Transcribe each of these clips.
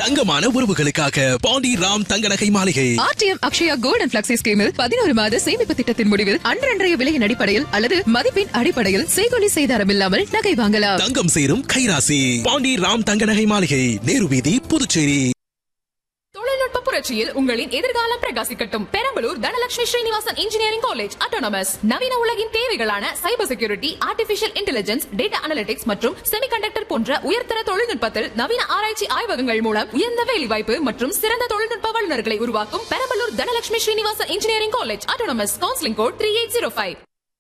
தங்கமான உறவுகளுக்காக Pandi Ram Thanga Nagai Maaligai RTM Akshaya gold and flexi ஸ்கீமில் பதினோரு மாத சேமிப்பு திட்டத்தின் முடிவில் அன்றன்றைய விலையின் அடிப்படையில் அல்லது மதிப்பின் அடிப்படையில் செய்கொலி செய்தாரம் இல்லாமல் நகை வாங்கலாம் தங்கம் சேரும் கைராசி பாண்டி ராம் தங்க நகை மாளிகை நேரு வீதி புதுச்சேரி தொழில்நுட்ப புரட்சியில் உங்களின் எதிர்காலம் பிரகாசிக்கட்டும் Perambalur Dhanalakshmi Srinivasan engineering college autonomous நவீன உலகின் தேவைகளான cyber security artificial intelligence data analytics மற்றும் செமிகண்டக்டர் போன்ற உயர்தர தொழில்நுட்பத்தில் நவீன ஆராய்ச்சி ஆய்வகங்கள் மூலம் உயர்ந்த வேலைவாய்ப்பு மற்றும் சிறந்த தொழில்நுட்ப வல்லுநர்களை உருவாக்கும் Perambalur Dhanalakshmi Srinivasan engineering college autonomous counselling code three eight zero five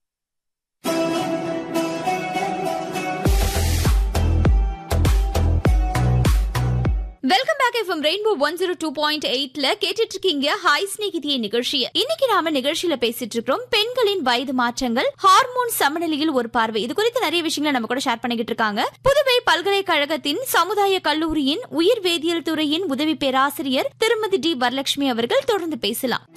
welcome back FM rainbow one zero two point எயிட்ல கேட்டுட்டு இருக்கீங்க ஹாய் ஸ்நேகிதிய நிகழ்ச்சியை இன்னைக்கு நாம நிகழ்ச்சியில பேசிட்டு இருக்கிறோம் பெண்களின் வயது மாற்றங்கள் ஹார்மோன் சமநிலையில் ஒரு பார்வை இது குறித்து நிறைய விஷயங்களை நம்ம கூட ஷேர் பண்ணிக்கிட்டு இருக்காங்க புதுவை பல்கலைக்கழகத்தின் சமுதாய கல்லூரியின் உயிர் வேதியியல் துறையின் உதவி பேராசிரியர் திருமதி டி வரலட்சுமி அவர்கள் தொடர்ந்து பேசலாம்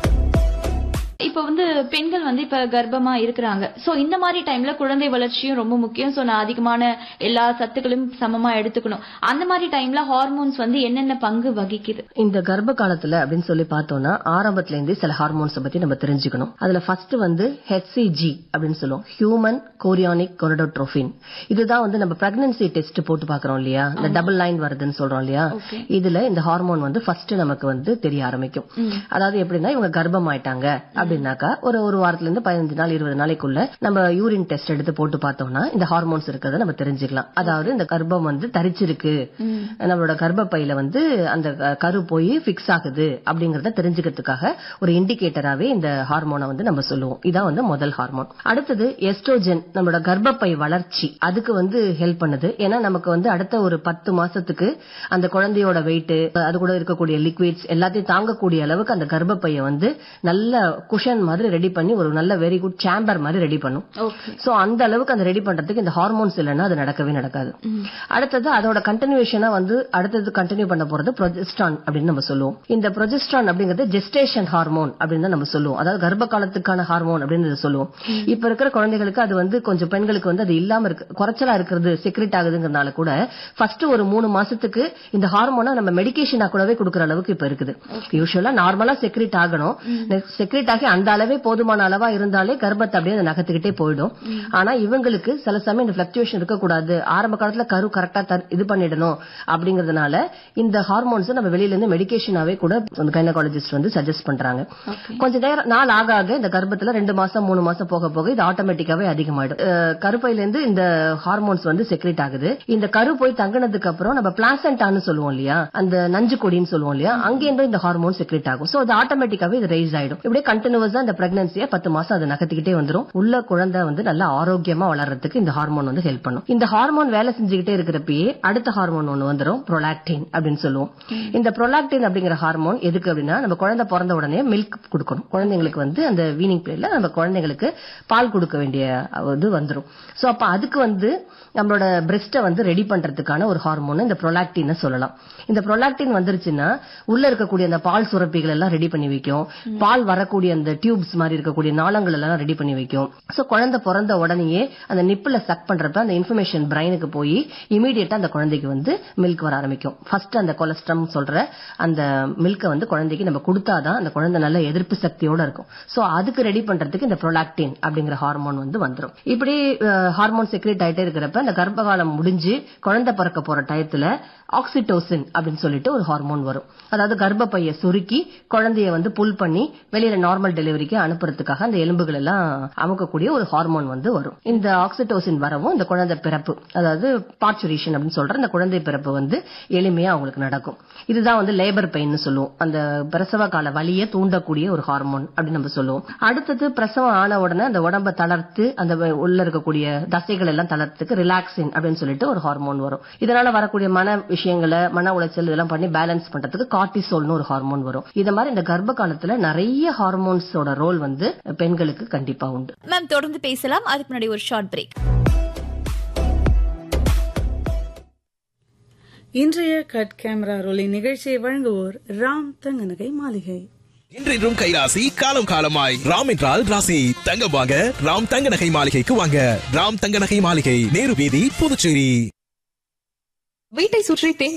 இப்போ வந்து பெண்கள் வந்து இப்ப கர்ப்பமா இருக்கிறாங்க சோ இந்த மாதிரி டைம்ல குழந்தை வளர்ச்சியும் ரொம்ப முக்கியம் சோ நான் அதிகமான எல்லா சத்துக்களும் சமமா எடுத்துக்கணும் அந்த மாதிரி டைம்ல ஹார்மோன்ஸ் வந்து என்னென்ன பங்கு வகிக்குது இந்த கர்ப்ப காலத்துல அப்படின்னு சொல்லி பார்த்தோம்னா ஆரம்பத்துல இருந்தே சில ஹார்மோன்ஸ் பத்தி நம்ம தெரிஞ்சுக்கணும் அதுல ஃபர்ஸ்ட் வந்து ஹெச்சிஜி அப்படின்னு சொல்லுவோம் ஹியூமன் கோரியானிக் கொரடோட்ரோபின் இதுதான் வந்து நம்ம பிரெக்னன்சி டெஸ்ட் போட்டு பாக்குறோம் இல்லையா இந்த டபுள் லைன் வருதுன்னு சொல்றோம் இல்லையா இதுல இந்த ஹார்மோன் வந்து ஃபர்ஸ்ட் நமக்கு வந்து தெரிய ஆரம்பிக்கும் அதாவது எப்படின்னா இவங்க கர்ப்பம் ஆயிட்டாங்க அப்படின்னாக்கா ஒரு ஒரு வாரத்துல இருந்து பதினஞ்சு நாள் இருபது நாளைக்குள்ள நம்ம யூரின் டெஸ்ட் எடுத்து போட்டு பார்த்தோம்னா இந்த ஹார்மோன்ஸ் இருக்கிறத நம்ம தெரிஞ்சுக்கலாம் அதாவது இந்த கர்ப்பம் வந்து தரிச்சிருக்கு நம்மளோட கர்ப்பப்பையில வந்து அந்த க- கரு போய் பிக்ஸ் ஆகுது அப்படிங்கறத தெரிஞ்சுக்கிறதுக்காக ஒரு இண்டிகேட்டராவே இந்த ஹார்மோனை வந்து நம்ம சொல்லுவோம் இதான் வந்து முதல் ஹார்மோன் அடுத்தது எஸ்ட்ரோஜன் நம்மளோட கர்ப்பப்பை வளர்ச்சி அதுக்கு வந்து ஹெல்ப் பண்ணுது ஏன்னா நமக்கு வந்து அடுத்த ஒரு பத்து மாசத்துக்கு அந்த குழந்தையோட வெயிட் அது கூட இருக்கக்கூடிய லிக்விட்ஸ் எல்லாத்தையும் தாங்கக்கூடிய அளவுக்கு அந்த கர்ப்பப்பையை வந்து நல்ல குஷன் மாதிரி ரெடி பண்ணி ஒரு நல்ல வெரி குட் சேம்பர் மாதிரி ரெடி பண்ணும் சோ அந்த அளவுக்கு அந்த ரெடி பண்றதுக்கு இந்த ஹார்மோன்ஸ் இல்லைன்னா அது நடக்கவே நடக்காது அடுத்தது அதோட கண்டினியூஷனா வந்து அடுத்தது கண்டினியூ பண்ண போறது ப்ரொஜெஸ்ட்ரான் அப்படின்னு நம்ம சொல்லுவோம் இந்த ப்ரொஜெஸ்ட்ரான் அப்படிங்கிறது ஜெஸ்டேஷன் ஹார்மோன் அப்படின்னு தான் நம்ம சொல்லுவோம் அதாவது கர்ப்ப காலத்துக்கான ஹார்மோன் அப்படின்னு இதை சொல்லுவோம் இப்ப இருக்கிற குழந்தைகளுக்கு அது வந்து கொஞ்சம் பெண்களுக்கு வந்து அது இல்லாம இருக்கு குறைச்சலா இருக்கிறது செக்ரெட் ஆகுதுங்கிறதுனால கூட ஃபர்ஸ்ட் ஒரு மூணு மாசத்துக்கு இந்த ஹார்மோனை நம்ம மெடிகேஷனா கூடவே கொடுக்குற அளவுக்கு இப்ப இருக்குது யூஸ்வலா நார்மலா செக்ரெட் ஆகணும் செக்ரெட் ஆகி அந்த அளவே போதுமான அளவா இருந்தாலே கர்ப்பத்தை அப்படியே அது நகர்த்துக்கிட்டே போயிடும் ஆனா இவங்களுக்கு சில சமயம் இந்த பிளக்சுவேஷன் இருக்கக்கூடாது ஆரம்ப காலத்துல கரு கரெக்டா இது பண்ணிடணும் அப்படிங்கறதுனால இந்த ஹார்மோன்ஸ் நம்ம வெளியில இருந்து மெடிகேஷனாவே கூட கைனகாலஜிஸ்ட் வந்து சஜஸ்ட் பண்றாங்க கொஞ்ச நேரம் நாள் ஆக ஆக இந்த கர்ப்பத்துல ரெண்டு மாசம் மூணு மாசம் போக போக இது ஆட்டோமேட்டிக்காவே அதிகமாயிடும் அஹ் கருப்பையில இருந்து இந்த ஹார்மோன்ஸ் வந்து செக்ரேட் ஆகுது இந்த கரு போய் தங்கினதுக்கு அப்புறம் நம்ம பிளாசண்டான்னு சொல்லுவோம் இல்லையா அந்த நஞ்சு கொடின்னு சொல்லுவோம் இல்லையா அங்கேருந்து இந்த ஹார்மோன் செக்ரேட் ஆகும் சோ அது ஆட்டோமேட்டிக்காவே இது ரைஸ் ஆயிடும் இப்படியே கண்டினியூஸா இந்த பிரெக்னன்சியை பத்து மாசம் அது நகர்த்திக்கிட்டே வந்துரும் உள்ள குழந்தை வந்து நல்லா ஆரோக்கியமா வளர்றதுக்கு இந்த ஹார்மோன் வந்து ஹெல்ப் பண்ணும் இந்த ஹார்மோன் வேலை செஞ்சுக்கிட்டே இருக்கிறப்பயே அடுத்த ஹார்மோன் ஒண்ணு வந்துரும் ப்ரொலாக்டின் அப்படின்னு சொல்லுவோம் இந்த ப்ரொலாக்டின் அப்படிங்கிற ஹார்மோன் எதுக்கு அப்படின்னா நம்ம குழந்தை பிறந்த உடனே மில்க் கொடுக்கணும் குழந்தைங்களுக்கு வந்து அந்த வீனிங் பீரியட்ல நம்ம குழந்தைங்களுக்கு பால் கொடுக்க வேண்டிய இது வந்துரும் சோ அப்ப அதுக்கு வந்து நம்மளோட பிரெஸ்ட்டை வந்து ரெடி பண்றதுக்கான ஒரு ஹார்மோன் இந்த ப்ரொலாக்டின் சொல்லலாம் இந்த ப்ரொலாக்டின் வந்துருச்சுன்னா உள்ள இருக்கக்கூடிய அந்த பால் சுரப்பிகள் எல்லாம் ரெடி பண்ணி வைக்கும் பால் வரக்கூடிய அந்த டியூப்ஸ் மாதிரி இருக்கக்கூடிய நாளங்கள் எல்லாம் ரெடி பண்ணி வைக்கும் சோ குழந்தை பிறந்த உடனேயே அந்த நிப்பில் சக் பண்றப்ப அந்த இன்ஃபர்மேஷன் பிரைனுக்கு போய் இமீடியட்டா அந்த குழந்தைக்கு வந்து மில்க் வர ஆரம்பிக்கும் ஃபர்ஸ்ட் அந்த கொலஸ்ட்ரம் சொல்ற அந்த மில்கை வந்து குழந்தைக்கு நம்ம கொடுத்தாதான் அந்த குழந்தை நல்ல எதிர்ப்பு சக்தியோட இருக்கும் சோ அதுக்கு ரெடி பண்றதுக்கு இந்த ப்ரொலாக்டின் அப்படிங்கிற ஹார்மோன் வந்து வந்துரும் இப்படி ஹார்மோன் செக்ரேட் ஆயிட்டே இருக்கிறப்ப அந்த கர்ப்பகாலம் முடிஞ்சு குழந்தை பிறக்க போற டயத்துல ஆக்சிடோசின் அப்படின்னு சொல்லிட்டு ஒரு ஹார்மோன் வரும் அதாவது கர்ப்பப்பைய சுருக்கி குழந்தைய வந்து புல் பண்ணி வெளியில நார்மல் டெலிவரிக்கு அனுப்புறதுக்காக அந்த எலும்புகள் எல்லாம் அமுக்கக்கூடிய ஒரு ஹார்மோன் வந்து வரும் இந்த ஆக்சிடோசின் வரவும் இந்த குழந்தை பிறப்பு அதாவது பார்ச்சுரேஷன் அப்படின்னு சொல்ற இந்த குழந்தை பிறப்பு வந்து எளிமையா அவங்களுக்கு நடக்கும் இதுதான் வந்து லேபர் பெயின் சொல்லுவோம் அந்த பிரசவ கால வலியை தூண்டக்கூடிய ஒரு ஹார்மோன் அப்படின்னு நம்ம சொல்லுவோம் அடுத்தது பிரசவம் ஆன உடனே அந்த உடம்ப தளர்த்து அந்த உள்ள இருக்கக்கூடிய தசைகள் எல்லாம் தளர்த்துக்கு ரிலாக்ஸின் அப்படின்னு சொல்லிட்டு ஒரு ஹார்மோன் வரும் இதனால வரக்கூடிய மன விஷயங்களை மன உளைச்சல் இதெல்லாம் பண்ணி பேலன்ஸ் பண்றதுக்கு கார்டிசோல்னு ஒரு ஹார்மோன் வரும் இந்த மாதிரி இந்த கர்ப்ப காலத்துல நிறைய ஹார்மோன்ஸோட ரோல் வந்து பெண்களுக்கு கண்டிப்பா உண்டு மேம் தொடர்ந்து பேசலாம் அதுக்கு முன்னாடி ஒரு ஷார்ட் பிரேக் இன்றைய கட் கேமரா ரோலிங் நிகழ்ச்சியை வழங்குவோர் ராம் தங்கநகை மாளிகை இன்றைன்றும் கைராசி காலம் காலமாய் ராம் என்றால் ராசி தங்கம் வாங்க ராம் தங்க நகை மாளிகைக்கு வாங்க ராம் தங்க நகை மாளிகை நேரு வீதி புதுச்சேரி வீட்டை சுற்றி தேங்கி